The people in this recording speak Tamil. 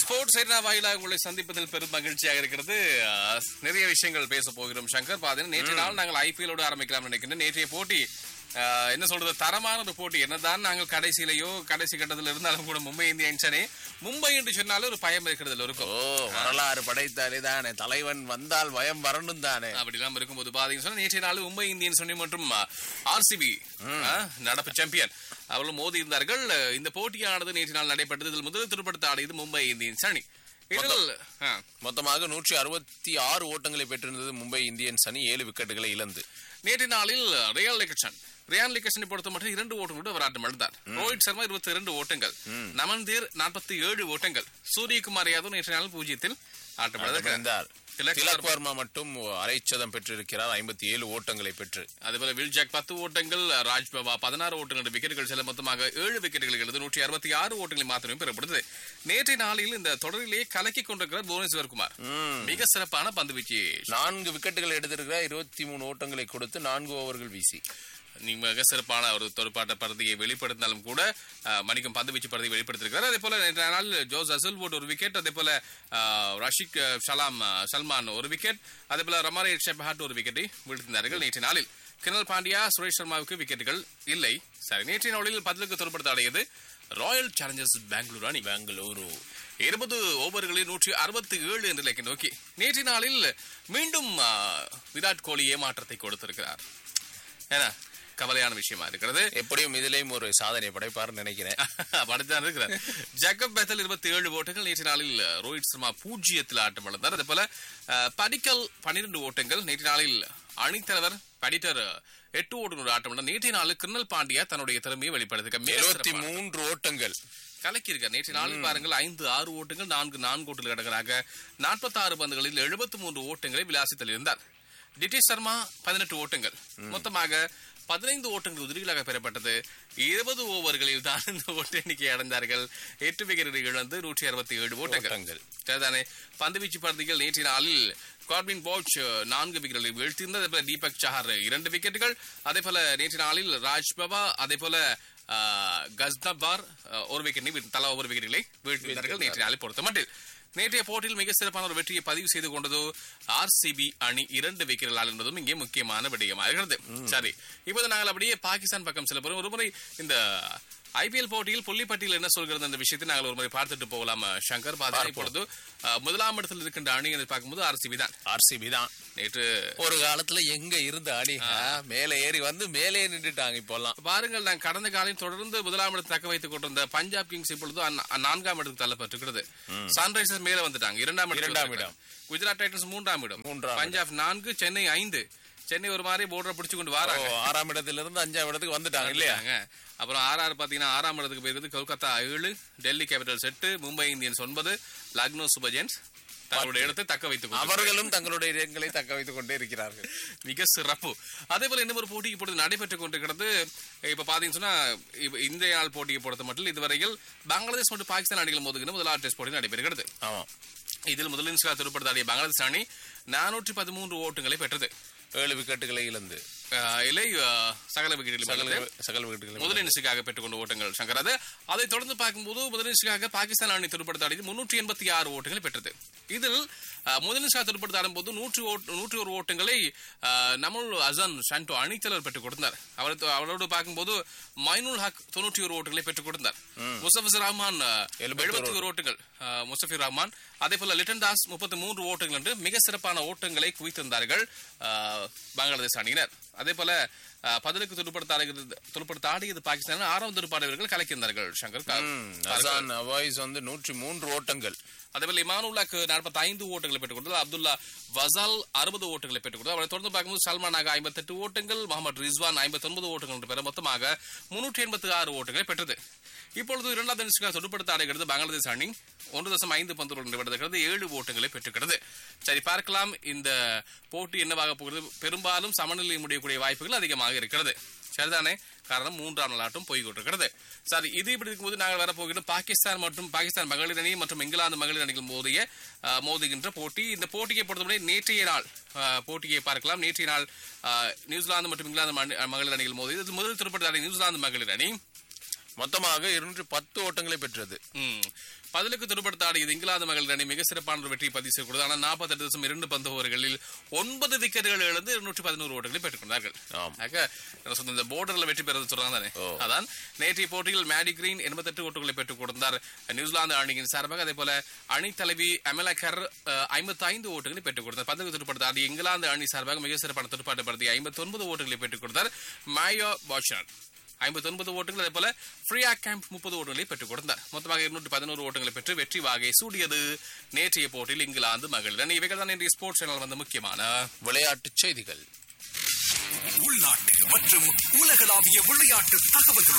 ஸ்போர்ட்ஸ் ஐரா வாயிலாக உங்களை சந்திப்பதில் பெரும் மகிழ்ச்சியாக இருக்கிறது அஹ், நிறைய விஷயங்கள் பேச போகிறோம் சங்கர் பாத்தீங்கன்னா நேற்று நாள் நாங்கள் ஐபிஎல்லோடு ஆரம்பிக்கலாம் நினைக்கிறேன் நேற்றைய போட்டி அஹ், என்ன சொல்றது தரமான ஒரு போட்டி என்னதான் நாங்கள் கடைசியிலேயோ கடைசி கட்டத்தில் இருந்தாலும் கூட மும்பை இந்தியன்ஸ் அணி மும்பை என்று சொன்னாலும் ஒரு பயம் இருக்கிறது எல்லோருக்கும் ஓ வரலாறு படைத்தாலே தானே தலைவன் வந்தால் பயம் வரணும் தானே அப்படிலாம் இருக்கும்போது பாத்தீங்கன்னா சொன்னா, நேற்றைய நாள் மும்பை இந்தியன்ஸ் அணி மற்றும் ஆர்சிபி நடப்பு சாம்பியன் அவர்களும் மோதி இருந்தார்கள் அஹ், இந்த போட்டியானது நேற்று நாள் நடைபெற்றது இதில் முதல் துடுப்படுத்த ஆடியது மும்பை இந்தியன்ஸ் அணி இதில் ஆ, மொத்தமாக நூற்றி அறுபத்தி ஆறு ஓட்டங்களை பெற்றிருந்தது மும்பை இந்தியன்ஸ் அணி ஏழு விக்கெட்டுகளை இழந்து நேற்று நாளில் ரியால் லிகட்சன் ரியான் லிகட்சனை பொறுத்த மட்டும் இரண்டு ஓட்டங்களோடு அவர் ஆட்டம் இழந்தார் ரோஹித் சர்மா இருபத்தி இரண்டு ஓட்டங்கள் நமன்தீர் நாற்பத்தி ஏழு ஓட்டங்கள் சூரியகுமார் யாதவ் நேற்று நாள் பூஜ்ஜியத்தில் ஆட்டம் இழந்தார் இழந்தார் திலக் திலக் வர்மா மட்டும் அரைச்சதம் பெற்றிருக்கிறார் ஐம்பத்தி ஏழு ஓட்டங்களை பெற்று அதேபோல வில்ஜாக் பத்து ஓட்டங்கள் ராஜ்பவா பதினாறு ஓட்டங்கள் விக்கெட்டுகள் செல்ல மொத்தமாக ஏழு விக்கெட்டுகள் எழுது நூற்றி அறுபத்தி ஆறு ஓட்டங்களை மாத்திரமே பெறப்படுது நேற்றைய நாளில் இந்த தொடரிலேயே கலக்கி கொண்டிருக்கிறார் புவனேஸ்வர் குமார் மிக சிறப்பான பந்து வீச்சு நான்கு விக்கெட்டுகள் எடுத்திருக்கிறார் இருபத்தி மூணு ஓட்டங்களை கொடுத்து நான்கு ஓவர்கள் வீசி நீ மிக சிறப்பான ஒரு தொடுப்பாட்ட பரதியை வெளிப்படுத்தினாலும் கூட அஹ், மணிக்கம் பந்து வீச்சு பரதியை வெளிப்படுத்திருக்கிறார் அதே போல நேற்றைய நாள் ஜோஸ் அசல்வுட் ஒரு விக்கெட் அதே போல அஹ், ரஷிக் அஹ், சலாம் அஹ், சல்மான் ஒரு விக்கெட் அதே போல ரமாரே ஷெபஹாட் ஒரு விக்கெட்டை வீழ்த்தினார்கள் நேற்றைய நாளில் கிரணல் பாண்டியா சுரேஷ் சர்மாவுக்கு விக்கெட்டுகள் இல்லை சரி நேற்றைய நாளில் பதிலுக்கு தொடுப்படுத்த ஆடியது ராயல் சேலஞ்சர்ஸ் பெங்களூரு அணி பெங்களூரு இருபது ஓவர்களில் நூற்றி அறுபத்தி ஏழு என்ற இலக்கை நோக்கி நேற்றைய நாளில் மீண்டும் ஆ, விராட் கோலி ஏமாற்றத்தை கொடுத்திருக்கிறார் ஏன்னா கவலையான விஷயமா இருக்கிறது எப்படியும் இதிலேயும் ஒரு சாதனை படைப்பார்னு நினைக்கிறேன் அப்படித்தான் இருக்கிறார் ஜக்கப் பெத்தல் இருபத்தி ஏழு ஓட்டங்கள் நேற்று நாளில் ரோஹித் சர்மா பூஜ்ஜியத்தில் ஆட்டம் இழந்தார் அதே போல அஹ், படிக்கல் பன்னிரண்டு ஓட்டங்கள் நேற்று நாளில் அணித்தலைவர் படிட்டர் எட்டு ஓட்டங்களோட ஆட்டம் இழந்தார் நேற்றைய நாளில் கிருணல் பாண்டியா தன்னுடைய திறமையை வெளிப்படுத்திருக்க மிக எழுபத்தி சிறப்பான- மூன்று ஓட்டங்கள் கலக்கியிருக்கார் நேற்று நாளில் பாருங்கள் ஐந்து ஆறு ஓட்டங்கள் நான்கு நான்கு ஓட்டங்கள் கடகராக நாற்பத்தாறு பந்துகளில் எழுபத்தி மூன்று ஓட்டங்களை விளாசித்தல் இருந்தார் டிடிஷ் சர்மா பதினெட்டு ஓட்டங்கள் மொத்தமாக பதினைந்து ஓட்டங்கள் உதிரிகளாக பெறப்பட்டது இருபது ஓவர்களில் தான் இந்த ஓட்ட எண்ணிக்கை அடைந்தார்கள் எட்டு விக்கெட்டுகளை இழந்து நூற்றி அறுபத்தி ஏழு ஓட்டங்கள் ஓட்டங்கள். சரிதானே பந்துவீச்சு பகுதிகள் நேற்று நாளில் கார்பின் போச் நான்கு விக்கெட்டுகளை வீழ்த்தியிருந்தது அதே போல தீபக் சஹார் இரண்டு விக்கெட்டுகள் அதே போல நேற்று நாளில் ராஜ்பவா அதே போல ஆஹ், கஸ்னபார் ஆஹ், ஒரு விக்கெட்டை தலா ஒவ்வொரு விக்கெட்டுகளை வீழ்த்தியிருந்தார்கள் நேற்று நாளை பொறுத்த மட்டில் நேற்றைய போட்டியில் மிக சிறப்பான ஒரு வெற்றியை பதிவு செய்து கொண்டது ஆர்சிபி அணி இரண்டு விக்கெட்டுகளால் என்பதும் இங்கே முக்கியமான விடயமாக இருக்கிறது சரி இப்போது நாங்கள் அப்படியே பாகிஸ்தான் பக்கம் செல்ல போறோம் ஒருமுறை இந்த ஐபிஎல் போட்டியில் புள்ளிப்பட்டியல் என்ன சொல்கிறது அந்த விஷயத்தை நாங்கள் ஒரு முறை பார்த்துட்டு போகலாம் சங்கர் பாத்தீங்கன்னா இப்பொழுது அஹ், முதலாம் இடத்தில் இருக்கின்ற அணி என்று பார்க்கும்போது ஆர்சிபி தான் ஆர்சிபி தான் நேற்று ஒரு காலத்துல எங்க இருந்த அணி ஆ, மேலே ஏறி வந்து மேலே நின்றுட்டாங்க இப்போல்லாம் பாருங்கள் நான் கடந்த காலையில் தொடர்ந்து முதலாம் இடத்தை தக்க வைத்துக் கொண்டிருந்த பஞ்சாப் கிங்ஸ் இப்பொழுது அந்- நான்காம் இடத்துக்கு தள்ளப்பட்டிருக்கிறது சன்ரைசர்ஸ் மேல வந்துட்டாங்க இரண்டாம் இடம் இரண்டாம் இடம். குஜராத் டைட்டன்ஸ் மூன்றாம் இடம் மூன்றாம் பஞ்சாப் நான்கு சென்னை ஐந்து சென்னை ஒரு மாதிரி போர்டரை பிடிச்சு கொண்டு ஓ, வராங்க ஆறாம் இடத்துல இருந்து அஞ்சாம் இடத்துக்கு வந்துட்டாங்க இல்லையா இல்லையாங்க அப்புறம் ஆர்ஆர் பாத்தீங்கன்னா ஆறாம் இடத்துக்கு போயிருக்குது கொல்கத்தா ஏழு டெல்லி கேபிட்டல்ஸ் எட்டு மும்பை இந்தியன்ஸ் ஒன்பது லக்னோ சூப்பர் ஜெயின்ஸ் தங்களுடைய இடத்தை தக்க வைத்துக் கொண்டு அவர்களும் தங்களுடைய இடங்களை தக்க வைத்துக் கொண்டே இருக்கிறார்கள் மிக சிறப்பு அதே போல இன்னும் ஒரு போட்டி இப்பொழுது நடைபெற்றுக் கொண்டிருக்கிறது இப்ப பாத்தீங்கன்னா சொன்னா, இப்ப இந்திய நாள் போட்டியை பொறுத்த மட்டும் இதுவரையில் பங்களாதேஷ் மற்றும் பாகிஸ்தான் அணிகள் மோதுகிற முதலாவது டெஸ்ட் போட்டி நடைபெறுகிறது ஆமா இதில் முதல் இன்னிங்ஸ்காக துடுப்படுத்தாடிய பங்களாதேஷ் அணி நானூற்றி பதிமூன்று ஓட்டங்களை பெற்றது ஏழு விக்கெட்டுகளை இழந்து அஹ், இலை அஹ், சகல விக்கெட்டில் சகல சகல விக்கெட்டுகளை முதல் இன்னிங்ஸுக்காக பெற்றுக்கொண்ட ஓட்டங்கள் சங்கர் அது அதை தொடர்ந்து பார்க்கும்போது முதல் இன்னிங்ஸுக்காக பாகிஸ்தான் அணி துடுப்படுத்தாடியது முன்னூற்றி எண்பத்தி ஆறு ஓட்டங்களை பெற்றது இதில் அஹ், முதல் இன்னிங்ஸாக துடுப்படுத்தாடும் போது நூற்றி ஓட்- நூற்றி ஒரு ஓட்டங்களை அஹ், நமுல் அசன் ஷாண்டோ அணித்தலைவர் பெற்றுக் கொடுத்தார் அவர் அவரோடு பார்க்கும்போது மைனுல் ஹக் தொண்ணூற்றி ஒரு ஓட்டங்களை பெற்றுக் கொடுத்தார் முசஃபிர் ரஹ்மான் எழுபத்தி ஒரு ஓட்டங்கள் அஹ், முசஃபிர் ரஹ்மான் அதே போல லிட்டன் தாஸ் முப்பத்தி மூன்று ஓட்டங்கள் என்று மிக சிறப்பான ஓட்டங்களை குவித்திருந்தார்கள் அஹ், பங்களாதேஷ் அணியினர் அதே போல அஹ், பதிலுக்கு துடுப்படுத்த ஆடுகிறது துடுப்படுத்த ஆடியது பாகிஸ்தான் ஆறாம் துடுப்பாடு வீரர்கள் கலக்கியிருந்தார்கள் சங்கர் கா- அசான் அவாய்ஸ் வந்து நூற்றி மூன்று ஓட்டங்கள் அதேபோல இமானுல்லாக்கு நாற்பத்தி ஐந்து ஓட்டங்களை பெற்றுக் கொடுத்தது அப்துல்லா வசால் அறுபது ஓட்டங்களை பெற்றுக் கொடுத்தார் அவரை தொடர்ந்து பார்க்கும்போது சல்மானாக ஐம்பத்தெட்டு ஓட்டங்கள் முகமது ரிஸ்வான் ஐம்பத்தி ஒன்பது ஓட்டங்கள் என்று பெற மொத்தமாக முன்னூற்றி எண்பத்தி ஆறு ஓட்டங்களை பெற்றது இப்பொழுது இரண்டாவது இன்னிங்ஸ்க்காக துடுப்படுத்த ஆடுகிறது பங்களாதேஷ் அணி ஒன்று தசம் ஐந்து பந்துகள் நிறைவடைகிறது ஏழு ஓட்டங்களை பெற்றுக்கிறது சரி பார்க்கலாம் இந்த போட்டி என்னவாக போகிறது பெரும்பாலும் சமநிலை முடியக்கூடிய வாய்ப்புகள் அதிகமாக இருக்கிறது சரிதானே காரணம் மூன்றாம் நாளாட்டும் போய் கொண்டிருக்கிறது சரி இது இப்படி இருக்கும்போது நாங்கள் வரப்போகிறோம் பாகிஸ்தான் மற்றும் பாகிஸ்தான் மகளிர் அணி மற்றும் இங்கிலாந்து மகளிர் அணிகள் மோதிய அஹ், மோதுகின்ற போட்டி இந்த போட்டியை பொறுத்தவரை நேற்றைய நாள் அஹ், போட்டியை பார்க்கலாம் நேற்றைய நாள் அஹ், நியூசிலாந்து மற்றும் இங்கிலாந்து மணி- மகளிர் அணிகள் மோதியது இது முதல் திருப்பதி அணி நியூசிலாந்து மகளிர் அணி மொத்தமாக இருநூற்றி பத்து ஓட்டங்களை பெற்றது ம். பதிலுக்கு துடுப்படுத்த ஆடியது இங்கிலாந்து மகளிர் அணி மிக சிறப்பான ஒரு வெற்றியை பதிவு செய்யக்கூடாது ஆனால் நாற்பத்தெட்டு தசம் இரண்டு பந்து ஓவர்களில் ஒன்பது விக்கெட்டுகள் இழந்து இருநூற்றி பதினோரு ஓட்டங்களை பெற்றுக் கொண்டார்கள் ஆம். ஆக, என்ன சொல்றது, இந்த போர்டர்ல வெற்றி பெறது சொல்றாங்க தானே ஓ. அதான் நேற்றைய போட்டியில் மேடி கிரீன் எண்பத்தெட்டு ஓட்டுகளை பெற்றுக் கொடுத்தார் நியூசிலாந்து அணியின் சார்பாக அதே போல அணி தலைவி அமெலக்கர் ஐம்பத்தி ஐந்து ஓட்டுகளை பெற்றுக் கொடுத்தார் பந்து துடுப்படுத்த ஆடிய இங்கிலாந்து அணி சார்பாக மிக சிறப்பான துடுப்பாட்டு படுத்தி ஐம்பத்தி ஒன்பது ஓட்டுகளை பெற்றுக் கொடுத்தார் மாயோ பாஷர் ஐம்பத்தி ஒன்பது ஓட்டுகள் அதே போல ஃப்ரீயா கேம்ப் முப்பது ஓட்டுகளை பெற்றுக் கொடுத்தார் மொத்தமாக இருநூற்றி பதினோரு ஓட்டுகளை பெற்று வெற்றி வாகை சூடியது நேற்றைய போட்டியில் இங்கிலாந்து மகளிர் அணி இவைகள் தான் இன்றைய ஸ்போர்ட்ஸ் சேனல் வந்த முக்கியமான விளையாட்டுச் செய்திகள் உள்நாட்டு மற்றும் உலகளாவிய விளையாட்டு தகவல்களுடன்